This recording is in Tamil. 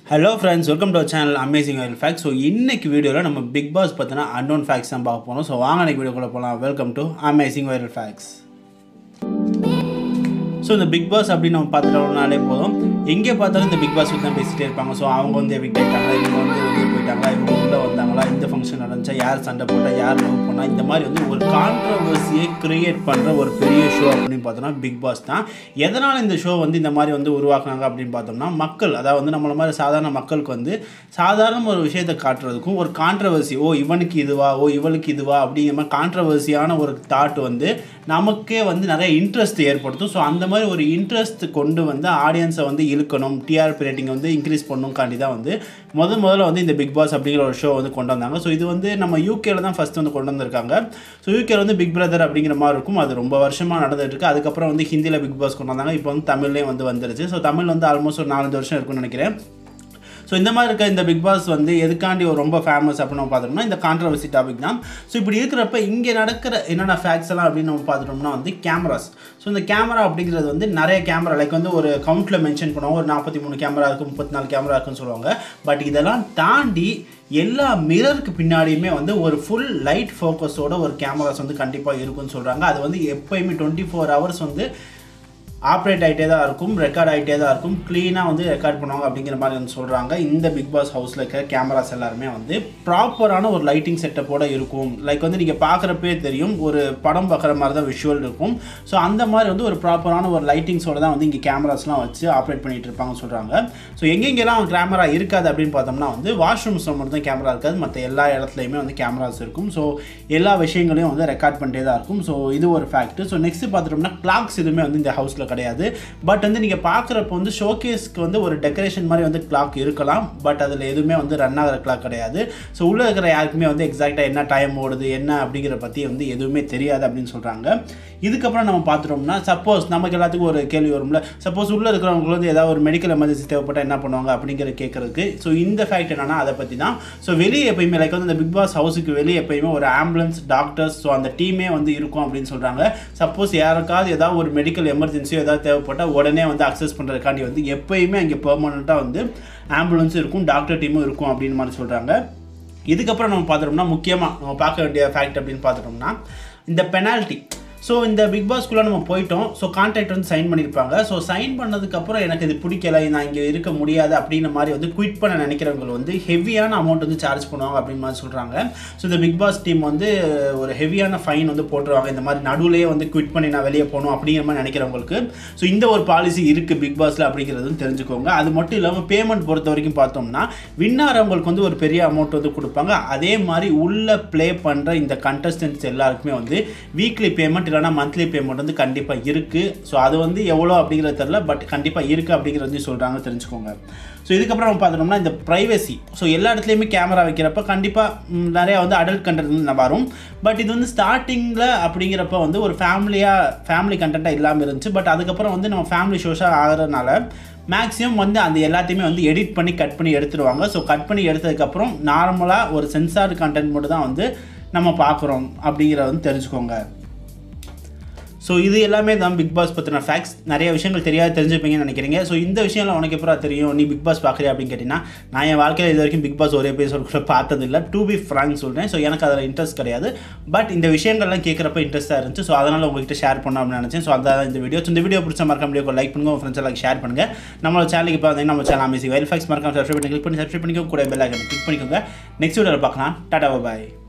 hello friends welcome to channel amazing oil facts so இன்னைக்கு வீடியோவில் நம்ம பிக் பாஸ் பற்றின அன்னோன் ஃபேக்ஸ் தான் பார்க்க போகிறோம் ஸோ வாங்க இன்னைக்கு வீடியோக்குள்ளே போகலாம் welcome to amazing viral facts so இந்த பிக் பாஸ் அப்படின்னு நம்ம பார்த்துட்டோம்னாலே போதும் எங்கே பார்த்தாலும் இந்த பிக் பாஸ் பற்றி தான் பேசிகிட்டே இருப்பாங்க ஸோ அவங்க வந்து எவிக்ட் ஆகிட்டாங்களா இவங்க வந்து வெளியே போயிட்டாங்களா இவங்க உள்ளே வந்தாங்களா இந்த ஃபங்க்ஷன் நடந்துச்சா யார் சண்டை போட்டால் யார் லவ் பண்ணா இந்த மாதிரி வந்து ஒரு கான்ட்ரவர்சியை கிரியேட் பண்ணுற ஒரு பெரிய ஷோ அப்படின்னு பார்த்தோம்னா பிக் பாஸ் தான் எதனால் இந்த ஷோ வந்து இந்த மாதிரி வந்து உருவாக்குனாங்க அப்படின்னு பார்த்தோம்னா மக்கள் அதாவது வந்து நம்மள மாதிரி சாதாரண மக்களுக்கு வந்து சாதாரண ஒரு விஷயத்தை காட்டுறதுக்கும் ஒரு கான்ட்ரவர்சி ஓ இவனுக்கு இதுவா ஓ இவளுக்கு இதுவா அப்படிங்கிற மாதிரி கான்ட்ரவர்சியான ஒரு தாட் வந்து நமக்கே வந்து நிறைய இன்ட்ரெஸ்ட் ஏற்படுத்தும் ஸோ அந்த மாதிரி ஒரு இன்ட்ரெஸ்ட் கொண்டு வந்து ஆடியன்ஸை வந்து இழுக்கணும் டிஆர்பி ரேட்டிங் வந்து இன்க்ரீஸ் பண்ணணும்காண்டி தான் வந்து முத முதல்ல வந்து இந்த பிக் பாஸ் அப்படிங்கிற ஒரு ஷோ வந்து கொண்டு வந்தாங்க ஸோ இது வந்து நம்ம யூகேல தான் ஃபஸ்ட் வந்து கொண்டு வந்திருக்காங்க ஸோ யூகேல வந்து பிக் பிரதர் அப்படிங்கிற மாதிரி இருக்கும் அது ரொம்ப வருஷமாக நடந்துட்டு இருக்கு அதுக்கப்புறம் வந்து ஹிந்தியில் பிக் பாஸ் கொண்டு வந்தாங்க இப்போ வந்து தமிழ்லேயும் வந்து வந்துருச்சு ஸோ தமிழ் வந்து ஆல்மோஸ்ட் ஒரு நாலஞ்சு வருஷம் இருக்கும்னு நினைக்கிறேன் ஸோ இந்த மாதிரி இருக்க இந்த பிக் பாஸ் வந்து எதுக்காண்டி ஒரு ரொம்ப ஃபேமஸ் அப்படின்னு நம்ம பார்த்தோம்னா இந்த கான்ட்ரவர்சி டாபிக் தான் ஸோ இப்படி இருக்கிறப்ப இங்கே நடக்கிற என்னென்ன ஃபேக்ட்ஸ் எல்லாம் அப்படின்னு நம்ம பார்த்துட்டோம்னா வந்து கேமராஸ் ஸோ இந்த கேமரா அப்படிங்கிறது வந்து நிறைய கேமரா லைக் வந்து ஒரு கவுண்ட்டில் மென்ஷன் பண்ணுவாங்க ஒரு நாற்பத்தி மூணு கேமரா இருக்கும் முப்பத்தி நாலு கேமரா இருக்குன்னு சொல்லுவாங்க பட் இதெல்லாம் தாண்டி எல்லா மிரருக்கு பின்னாடியுமே வந்து ஒரு ஃபுல் லைட் ஃபோக்கஸோட ஒரு கேமராஸ் வந்து கண்டிப்பாக இருக்குன்னு சொல்கிறாங்க அது வந்து எப்போயுமே டுவெண்ட்டி ஃபோர் ஹவர்ஸ் வந்து ஆப்ரேட் ஆகிட்டே தான் இருக்கும் ரெக்கார்ட் ஆகிட்டே தான் இருக்கும் க்ளீனாக வந்து ரெக்கார்ட் பண்ணுவாங்க அப்படிங்கிற மாதிரி வந்து சொல்கிறாங்க இந்த பிக் பாஸ் ஹவுஸில் இருக்க கேமராஸ் எல்லாருமே வந்து ப்ராப்பரான ஒரு லைட்டிங் செட்டப்போட இருக்கும் லைக் வந்து நீங்கள் பார்க்குறப்பே தெரியும் ஒரு படம் பார்க்குற மாதிரி தான் விஷுவல் இருக்கும் ஸோ அந்த மாதிரி வந்து ஒரு ப்ராப்பரான ஒரு லைட்டிங்ஸோட தான் வந்து இங்கே கேமராஸ்லாம் வச்சு ஆப்ரேட் பண்ணிகிட்டு இருப்பாங்கன்னு சொல்கிறாங்க ஸோ எங்கெங்கெல்லாம் கேமரா இருக்காது அப்படின்னு பார்த்தோம்னா வந்து வாஷ்ரூம்ஸில் மட்டும் தான் கேமரா இருக்காது மற்ற எல்லா இடத்துலையுமே வந்து கேமராஸ் இருக்கும் ஸோ எல்லா விஷயங்களையும் வந்து ரெக்கார்ட் பண்ணிட்டே தான் இருக்கும் ஸோ இது ஒரு ஃபேக்ட் ஸோ நெக்ஸ்ட் பார்த்துட்டோம்னா கிளாக்ஸ் எதுவுமே வந்து இந்த ஹவுஸில் கிடையாது பட் வந்து நீங்கள் பார்க்குறப்ப வந்து ஷோகேஸ்க்கு வந்து ஒரு டெக்கரேஷன் மாதிரி வந்து கிளாக் இருக்கலாம் பட் அதில் எதுவுமே வந்து ரன் ஆகிற கிளாக் கிடையாது ஸோ உள்ளே இருக்கிற யாருக்குமே வந்து எக்ஸாக்டாக என்ன டைம் ஓடுது என்ன அப்படிங்கிற பற்றி வந்து எதுவுமே தெரியாது அப்படின்னு சொல்கிறாங்க இதுக்கப்புறம் நம்ம பார்த்துட்டோம்னா சப்போஸ் நமக்கு எல்லாத்துக்கும் ஒரு கேள்வி வரும்ல சப்போஸ் உள்ளே இருக்கிறவங்களுக்கு வந்து ஏதாவது ஒரு மெடிக்கல் எமர்ஜென்சி தேவைப்பட்டால் என்ன பண்ணுவாங்க அப்படிங்கிற கேட்குறதுக்கு ஸோ இந்த ஃபேக்ட் என்னன்னா அதை பற்றி தான் ஸோ வெளியே எப்பயுமே லைக் வந்து இந்த பிக் பாஸ் ஹவுஸுக்கு வெளியே எப்பயுமே ஒரு ஆம்புலன்ஸ் டாக்டர்ஸ் ஸோ அந்த டீமே வந்து இருக்கும் அப்படின்னு சொல்கிறாங்க சப்போஸ் யாருக்காவது ஏதாவது ஒரு மெடிக்கல் எமர்ஜென்சியோ ஏதாவது தேவைப்பட்டால் உடனே வந்து அக்சஸ் பண்ணுறதுக்காண்டி வந்து எப்பயுமே அங்கே பெர்மனண்ட்டாக வந்து ஆம்புலன்ஸும் இருக்கும் டாக்டர் டீமும் இருக்கும் அப்படின்னு மாதிரி சொல்கிறாங்க இதுக்கப்புறம் நம்ம பார்த்துட்டோம்னா முக்கியமாக நம்ம பார்க்க வேண்டிய ஃபேக்ட் அப்படின்னு பார்த்துட்டோம்னா இந்த பெனால்ட்டி ஸோ இந்த பிக் பாஸ்க்குள்ளே நம்ம போயிட்டோம் ஸோ கான்ட்ராக்ட் வந்து சைன் பண்ணியிருப்பாங்க ஸோ சைன் பண்ணதுக்கப்புறம் எனக்கு இது பிடிக்கல நான் இங்கே இருக்க முடியாது அப்படின்ற மாதிரி வந்து குவிட் பண்ண நினைக்கிறவங்க வந்து ஹெவியான அமௌண்ட் வந்து சார்ஜ் பண்ணுவாங்க அப்படின்னு மாதிரி சொல்கிறாங்க ஸோ இந்த பிக் பாஸ் டீம் வந்து ஒரு ஹெவியான ஃபைன் வந்து போட்டுருவாங்க இந்த மாதிரி நடுவுலேயே வந்து குவிட் பண்ணி நான் வெளியே போகணும் அப்படிங்கிற மாதிரி நினைக்கிறவங்களுக்கு ஸோ இந்த ஒரு பாலிசி இருக்குது பிக் பாஸில் அப்படிங்கிறது தெரிஞ்சுக்கோங்க அது மட்டும் இல்லாமல் பேமெண்ட் பொறுத்த வரைக்கும் பார்த்தோம்னா வின்னாரவங்களுக்கு வந்து ஒரு பெரிய அமௌண்ட் வந்து கொடுப்பாங்க அதே மாதிரி உள்ளே ப்ளே பண்ணுற இந்த கண்டஸ்டன்ஸ் எல்லாருக்குமே வந்து வீக்லி பேமெண்ட் இல்லைனா மந்த்லி பேமெண்ட் வந்து கண்டிப்பாக இருக்குது ஸோ அது வந்து எவ்வளோ அப்படிங்கிறது தெரில பட் கண்டிப்பாக இருக்குது அப்படிங்கிறது வந்து சொல்கிறாங்க தெரிஞ்சுக்கோங்க ஸோ இதுக்கப்புறம் நம்ம பார்த்துட்டோம்னா இந்த ப்ரைவசி ஸோ எல்லா இடத்துலையுமே கேமரா வைக்கிறப்ப கண்டிப்பாக நிறையா வந்து அடல்ட் கண்டென்ட் வந்து வரும் பட் இது வந்து ஸ்டார்டிங்கில் அப்படிங்கிறப்ப வந்து ஒரு ஃபேமிலியாக ஃபேமிலி கண்டென்ட்டாக இல்லாமல் இருந்துச்சு பட் அதுக்கப்புறம் வந்து நம்ம ஃபேமிலி ஷோஸாக ஆகிறதுனால மேக்ஸிமம் வந்து அந்த எல்லாத்தையுமே வந்து எடிட் பண்ணி கட் பண்ணி எடுத்துருவாங்க ஸோ கட் பண்ணி எடுத்ததுக்கப்புறம் நார்மலாக ஒரு சென்சார் கண்டென்ட் மட்டும் தான் வந்து நம்ம பார்க்குறோம் அப்படிங்கிறத வந்து தெரிஞ்சுக்கோங்க ஸோ இது எல்லாமே தான் பிக் பாஸ் பற்றின ஃபேக்ட்ஸ் நிறைய விஷயங்கள் தெரியாது தெரிஞ்சுப்பீங்கன்னு நினைக்கிறீங்க ஸோ இந்த விஷயம்லாம் உனக்கு எப்போ தெரியும் நீ பிக் பாஸ் பார்க்குறியா அப்படின்னு கேட்டிங்கன்னா நான் என் வாழ்க்கையில் இது வரைக்கும் பிக் பாஸ் ஒரே எபிசோட் கூட பார்த்ததில்ல டூ பி ஃப்ராங்க் சொல்கிறேன் ஸோ எனக்கு அதில் இன்ட்ரெஸ்ட் கிடையாது பட் இந்த விஷயங்கள்லாம் கேட்குறப்ப இன்ட்ரெஸ்ட்டாக இருந்துச்சு ஸோ அதனால் உங்கள்கிட்ட ஷேர் பண்ணோம் அப்படின்னு நினச்சேன் ஸோ அதான் இந்த வீடியோ ஸோ இந்த வீடியோ பிடிச்ச மறக்காம வீடியோ லைக் பண்ணுங்க உங்கள் ஃப்ரெண்ட்ஸ் எல்லாம் ஷேர் பண்ணுங்கள் நம்மளோட சேனலுக்கு இப்போ வந்து நம்ம சேனல் அமேசி வெல் ஃபேக்ஸ் மறக்காம சப்ஸ்கிரைப் பண்ணி கிளிக் பண்ணி சப்ஸ்கிரைப் பண்ணிக்கோ கூட பெல் ஐக்கன் கிளிக் பண்ணிக்கோங்க நெக்ஸ்ட் வீடியோவில் பார்க்கலாம் டாடா பாய்